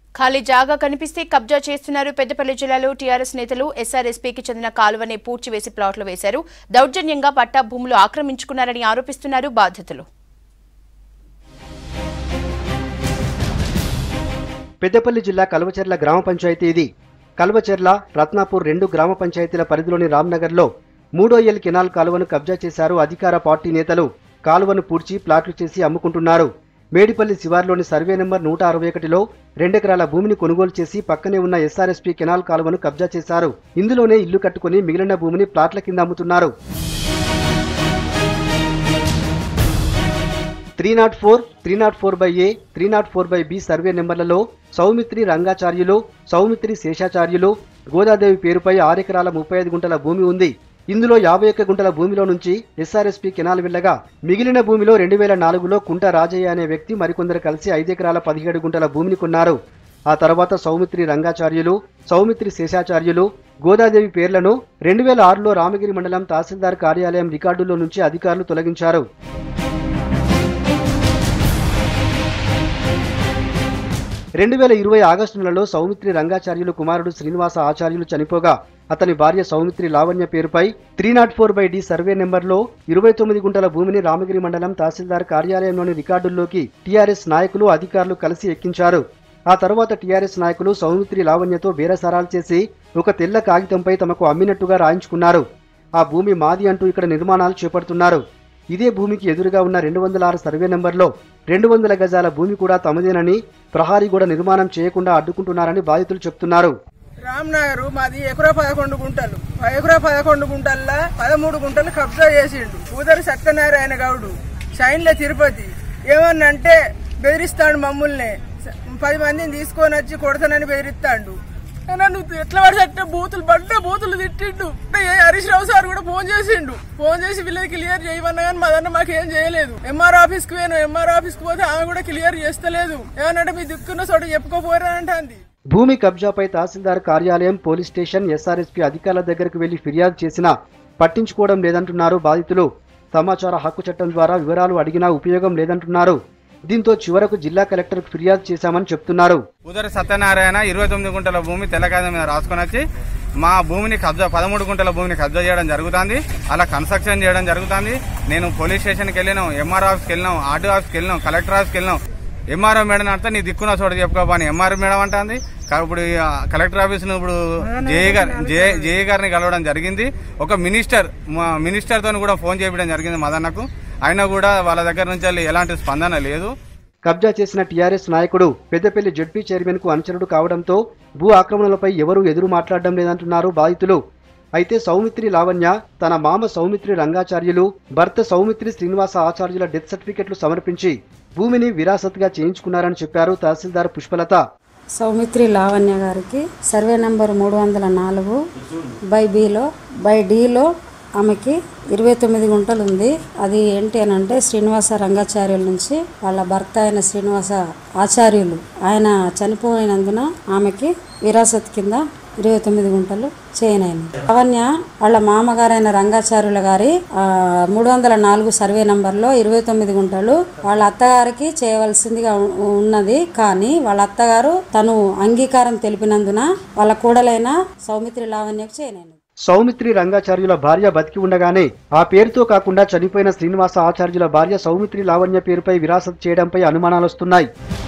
ఖాళీ జాగా కనిపిస్తే కబ్జా చేస్తున్నారు పెద్దపల్లి జిల్లాలో టీఆర్ఎస్ నేతలు ఎస్ఆర్ఎస్పీకి చెందిన కాలువని పూడ్చివేసి ప్లాట్లు వేశారు దౌర్జన్యంగా పట్టా భూములు ఆక్రమించుకున్నారని ఆరోపిస్తున్నారు బాధితులు పెద్దపల్లి జిల్లా కల్వచెర్ల గ్రామ పంచాయతీ ఇది కల్వచెర్ల రత్నాపూర్ రెండు గ్రామ పంచాయతీల పరిధిలోని రామ్నగర్లో మూడో ఎల్ కెనాల్ కాలువను కబ్జా చేశారు అధికార పార్టీ నేతలు కాలువను పూడ్చి ప్లాట్లు చేసి అమ్ముకుంటున్నారు మేడిపల్లి శివార్లోని సర్వే నెంబర్ నూట అరవై ఒకటిలో రెండెకరాల భూమిని కొనుగోలు చేసి పక్కనే ఉన్న ఎస్ఆర్ఎస్పీ కెనాల్ కాలువను కబ్జా చేశారు ఇందులోనే ఇల్లు కట్టుకుని మిగిలిన భూమిని ప్లాట్ల కింద అమ్ముతున్నారు three nought four three nought four by A three nought four by B survey నెంబర్లలో సౌమిత్రి రంగాచార్యులు సౌమిత్రి శేషాచార్యులు గోదాదేవి పేరుపై ఆరెకరాల ముప్పై ఐదు గుంటల భూమి ఉంది ఇందులో యాభై ఒక్క గుంటల భూమిలో నుంచి ఎస్ఆర్ఎస్పీ కెనాల్ వెళ్ళగా మిగిలిన భూమిలో రెండు వేల నాలుగులో కుంట రాజయ్య అనే వ్యక్తి మరికొందరు కలిసి ఐదెకరాల పదిహేడు గుంటల భూమిని కొన్నారు ఆ తర్వాత సౌమిత్రి రంగాచార్యులు సౌమిత్రి శేషాచార్యులు గోదాదేవి పేర్లను రెండు వేల ఆరులో రామగిరి మండలం తహసీల్దార్ కార్యాలయం రికార్డుల్లో నుంచి అధికారులు తొలగించారు రెండు వేల ఇరవై ఆగస్టు నెలలో సౌమిత్రి రంగాచార్యులు కుమారుడు శ్రీనివాస ఆచార్యులు చనిపోగా అతని భార్య సౌమిత్రి లావణ్య పేరుపై three nought four by D survey నెంబర్లో ఇరవై తొమ్మిది గుంటల భూమిని రామగిరి మండలం తహసీల్దార్ కార్యాలయంలోని రికార్డుల్లోకి టీఆర్ఎస్ నాయకులు అధికారులు కలిసి ఎక్కించారు ఆ తర్వాత టీఆర్ఎస్ నాయకులు సౌమిత్రి లావణ్యతో బేరసారాలు చేసి ఒక తెల్ల కాగితంపై తమకు అమ్మినట్టుగా రాయించుకున్నారు ఆ భూమి మాది అంటూ ఇక్కడ నిర్మాణాలు చేపడుతున్నారు ఇదే భూమికి ఎదురుగా ఉన్న రెండు వందల ఆరు సర్వే నెంబర్లో రెండు వందల గజాల భూమి కూడా తమదేనని ప్రహారీ కూడా నిర్మాణం చేయకుండా అడ్డుకుంటున్నారని బాధితులు చెప్తున్నారు రామ్నగర్ మాది ఎకరా పదకొండు గుంటలు ఎకరా పదకొండు గుంటల్లో పదమూడు గుంటలు కబ్జా చేసిండు పూదరి సత్యనారాయణ గౌడు షైన్లే తిరుపతి ఏమన్నంటే బెదిరిస్తాడు మమ్మల్ని పది మందిని తీసుకొని వచ్చి కొడతానని బెదిరిస్తాడు నన్ను ఎట్లా పడితే బూతులు పడ్డ బూతులు తిట్టిండు ఏ హరీష్ రావు సార్ కూడా ఫోన్ చేసిండు ఫోన్ చేసి వీళ్ళది క్లియర్ చేయమన్నా కానీ మాదన్న మాకు ఏం చేయలేదు ఎంఆర్ ఆఫీస్ కి పోయాను ఎంఆర్ ఆఫీస్ కి పోతే ఆమె కూడా క్లియర్ చేస్తలేదు ఏమనంటే మీ దిక్కున్న చోట చెప్పుకోపోరా అంటుంది భూమి కబ్జాపై తహసీల్దార్ కార్యాలయం పోలీస్ స్టేషన్ ఎస్ఆర్ఎస్పీ అధికారుల దగ్గరకు వెళ్లి ఫిర్యాదు చేసినా పట్టించుకోవడం లేదంటున్నారు బాధితులు సమాచార హక్కు చట్టం ద్వారా వివరాలు అడిగినా ఉపయోగం లేదంటున్నారు దీంతో చివరకు జిల్లా కలెక్టర్కు ఫిర్యాదు చేశామని చెప్తున్నారు ఉదరి సత్యనారాయణ ఇరవై తొమ్మిది గుంటల భూమి తెల్లకాయ మీద రాసుకొని వచ్చి మా భూమిని కబ్జా పదమూడు గుంటల భూమిని కబ్జా చేయడం జరుగుతుంది అలా కన్స్ట్రక్షన్ చేయడం జరుగుతుంది నేను పోలీస్ స్టేషన్కి వెళ్ళినాం ఎంఆర్ ఆఫీస్కి వెళ్ళినాం ఆర్డీ ఆఫీస్కి వెళ్ళినాం కలెక్టర్ ఆఫీస్కి వెళ్ళినాం ఎంఆర్ఓ మేడం అంటే నీ దిక్కున చోట చెప్పుకోపని ఎంఆర్ఓ మేడం అంటుంది కా- ఇప్పుడు ఈ, ఆ, కలెక్టర్ ఆఫీస్ ను ఇప్పుడు జేఏ గారి జే- జేఏ గారిని కలవడం జరిగింది ఒక మినిస్టర్ మా మినిస్టర్ తో కూడా ఫోన్ చేయడం జరిగింది మదన్నకు అయినా కూడా వాళ్ళ దగ్గర నుంచి వెళ్ళి ఎలాంటి స్పందన లేదు కబ్జా చేసిన టీఆర్ఎస్ నాయకుడు పెద్దపల్లి జడ్పీ చైర్మన్ కు అనుచరుడు కావడంతో భూ ఆక్రమణలపై ఎవరూ ఎదురు మాట్లాడడం లేదంటున్నారు బాధితులు అయితే సౌమిత్రి లావణ్య తన మామ సౌమిత్రి రంగాచార్యులు భర్త సౌమిత్రి శ్రీనివాస ఆచార్యుల డెత్ సర్టిఫికెట్లు సమర్పించి భూమిని విరాసత్గా చేయించుకున్నారని చెప్పారు తహసీల్దార్ పుష్పలత సౌమిత్రి లావణ్య గారికి సర్వే నెంబర్ మూడు వందల నాలుగు బై బిలో బై డిలో ఆమెకి ఇరవై తొమ్మిది గుంటలు ఉంది అది ఏంటి అని అంటే శ్రీనివాస రంగాచార్యుల నుంచి వాళ్ళ భర్త అయిన శ్రీనివాస ఆచార్యులు ఆయన చనిపోయినందున ఆమెకి విరాసత్ కింద ఇరవై తొమ్మిది గుంటలు చేయనైంది లావణ్య వాళ్ళ మామగారైన రంగాచార్యుల గారి ఆ, మూడు వందల నాలుగు సర్వే నంబర్లో ఇరవై తొమ్మిది గుంటలు వాళ్ళ అత్తగారికి చేయవలసిందిగా ఉ- ఉన్నది కానీ వాళ్ళ అత్తగారు తను అంగీకారం తెలిపినందున వాళ్ళ కూడలైన సౌమిత్రి లావణ్యకు చేయనైంది సౌమిత్రి రంగాచార్యుల భార్య బతికి ఉండగానే ఆ పేరుతో కాకుండా చనిపోయిన శ్రీనివాస ఆచార్యుల భార్య సౌమిత్రి లావణ్య పేరుపై విరాసత్ చేయడంపై అనుమానాలొస్తున్నాయి